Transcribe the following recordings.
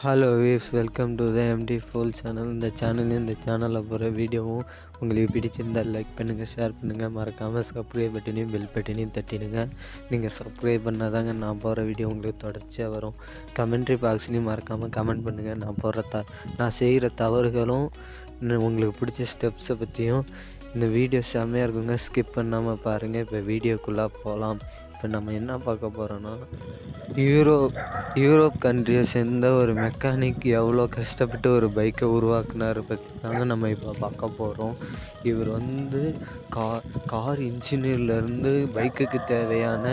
hello views welcome to the MD full channel இந்த channel இந்த சேனலில் போகிற வீடியோவும் உங்களுக்கு பிடிச்சிருந்தால் லைக் பண்ணுங்கள் ஷேர் பண்ணுங்கள் மறக்காமல் சப்ஸ்கிரைப் பட்டனையும் பெல் பட்டனையும் தட்டிடுங்க நீங்கள் சப்ஸ்கிரைப் பண்ணால் தாங்க நான் போகிற வீடியோ உங்களுக்கு தொடர்ச்சியாக வரும் கமெண்ட்ரி பாக்ஸ்லேயும் மறக்காமல் கமெண்ட் பண்ணுங்கள் நான் போடுற த நான் செய்கிற தவறுகளும் இன்னும் உங்களுக்கு பிடிச்ச ஸ்டெப்ஸை பற்றியும் இந்த வீடியோ செம்மையாக இருக்குங்க ஸ்கிப் பண்ணாமல் பாருங்கள் இப்போ வீடியோக்குள்ளே போகலாம் இப்போ நம்ம என்ன பார்க்க போகிறோன்னா யூரோப் யூரோப் கண்ட்ரியை சேர்ந்த ஒரு மெக்கானிக் எவ்வளோ கஷ்டப்பட்டு ஒரு பைக்கை உருவாக்குனார் பற்றி தாங்க நம்ம இப்போ பார்க்க போகிறோம் இவர் வந்து கார் கார் இன்ஜினியர்லேருந்து பைக்குக்கு தேவையான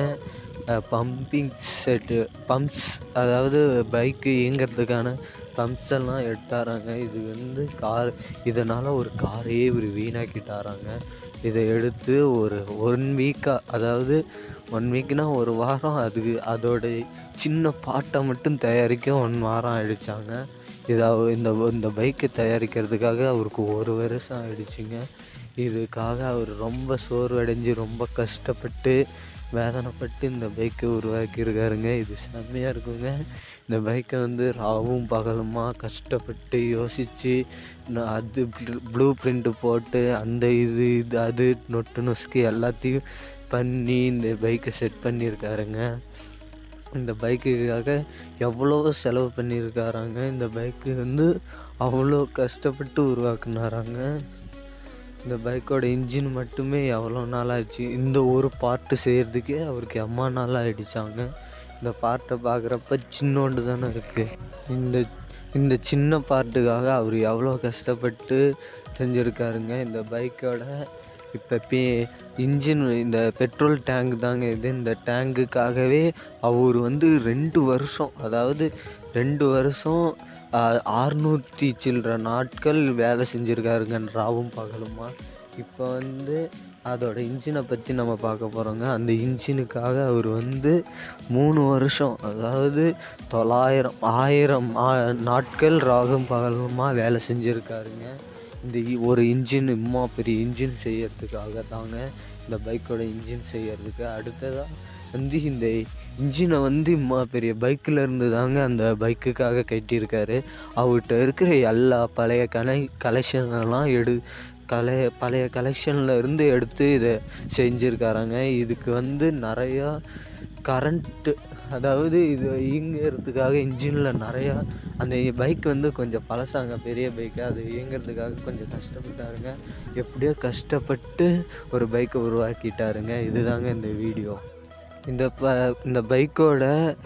பம்பிங் செட்டு பம்ப்ஸ் அதாவது பைக்கு இயங்கிறதுக்கான பம்ப்ஸ் எல்லாம் எடுத்தாராங்க இது வந்து கார் இதனால் ஒரு காரையே இவர் வீணாக்கிட்டாராங்க இதை எடுத்து ஒரு ஒன் வீக்காக அதாவது ஒன் வீக்னால் ஒரு வாரம் அதுக்கு அதோட சின்ன பாட்டை மட்டும் தயாரிக்க ஒன் வாரம் ஆயிடுச்சாங்க இது அவ- இந்த இந்த பைக்கை தயாரிக்கிறதுக்காக அவருக்கு ஒரு வருஷம் ஆயிடுச்சுங்க இதுக்காக அவர் ரொம்ப சோர்வடைஞ்சு ரொம்ப கஷ்டப்பட்டு வேதனைப்பட்டு இந்த பைக்கை உருவாக்கியிருக்காருங்க இது செம்மையாக இருக்குங்க இந்த பைக்கை வந்து ராவும் பகலுமா கஷ்டப்பட்டு யோசித்து அது ப்ளூ பிரிண்ட்டு போட்டு அந்த இது இது அது நொட்டு நொசுக்கு எல்லாத்தையும் பண்ணி இந்த பைக்கை செட் பண்ணியிருக்காருங்க இந்த பைக்குக்காக எவ்வளோ செலவு பண்ணியிருக்காராங்க இந்த பைக்கு வந்து அவ்வளோ கஷ்டப்பட்டு உருவாக்குனாராங்க இந்த பைக்கோட இன்ஜின் மட்டுமே எவ்வளோ நாள் ஆச்சு இந்த ஒரு பார்ட்டு செய்கிறதுக்கே அவருக்கு எம்மா நாள் ஆயிடுச்சாங்க இந்த பார்ட்டை பார்க்குறப்ப சின்னோண்டு தானே இருக்குது இந்த இந்த சின்ன பார்ட்டுக்காக அவர் எவ்வளோ கஷ்டப்பட்டு செஞ்சுருக்காருங்க இந்த பைக்கோட இப்போ பே இன்ஜின் இந்த பெட்ரோல் டேங்க் தாங்க இது இந்த டேங்குக்காகவே அவர் வந்து ரெண்டு வருஷம் அதாவது ரெண்டு வருஷம் ஆறுநூற்றி சில்லற நாட்கள் வேலை செஞ்சுருக்காருங்க ராவும் பகலுமா இப்போ வந்து அதோட இன்ஜினை பற்றி நம்ம பார்க்க போகிறோங்க அந்த இன்ஜினுக்காக அவர் வந்து மூணு வருஷம் அதாவது தொள்ளாயிரம் ஆயிரம் ஆ- நாட்கள் ராகும் பகலுமா வேலை செஞ்சுருக்காருங்க இந்த இ- ஒரு இன்ஜின் இம்மா பெரிய இன்ஜின் செய்யறதுக்காக தாங்க இந்த பைக்கோட இன்ஜின் செய்யறதுக்கு அடுத்ததாக வந்து இந்த இன்ஜினை வந்து இம்மா பெரிய பைக்கில் இருந்து தாங்க அந்த பைக்குக்காக கட்டியிருக்காரு அவர்கிட்ட இருக்கிற எல்லா பழைய கலை கலெக்ஷனெல்லாம் எடு கலை பழைய கலெக்ஷனில் இருந்து எடுத்து இதை செஞ்சுருக்காராங்க இதுக்கு வந்து நிறையா கரண்ட்டு அதாவது இது இயங்கிறதுக்காக இன்ஜினில் நிறையா அந்த பைக் வந்து கொஞ்சம் பழசாங்க பெரிய பைக்கு அது இயங்கிறதுக்காக கொஞ்சம் கஷ்டப்பட்டாருங்க எப்படியோ கஷ்டப்பட்டு ஒரு பைக்கை உருவாக்கிட்டாருங்க இதுதாங்க இந்த வீடியோ இந்த ப இந்த பைக்கோட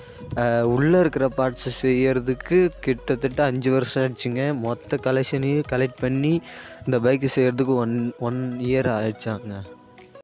உள்ளே இருக்கிற பார்ட்ஸை செய்யறதுக்கு கிட்டத்தட்ட அஞ்சு வருஷம் ஆச்சுங்க மொத்த கலெக்ஷனையும் கலெக்ட் பண்ணி இந்த பைக்கு செய்கிறதுக்கு ஒன் ஒன் இயர் ஆயிடுச்சாங்க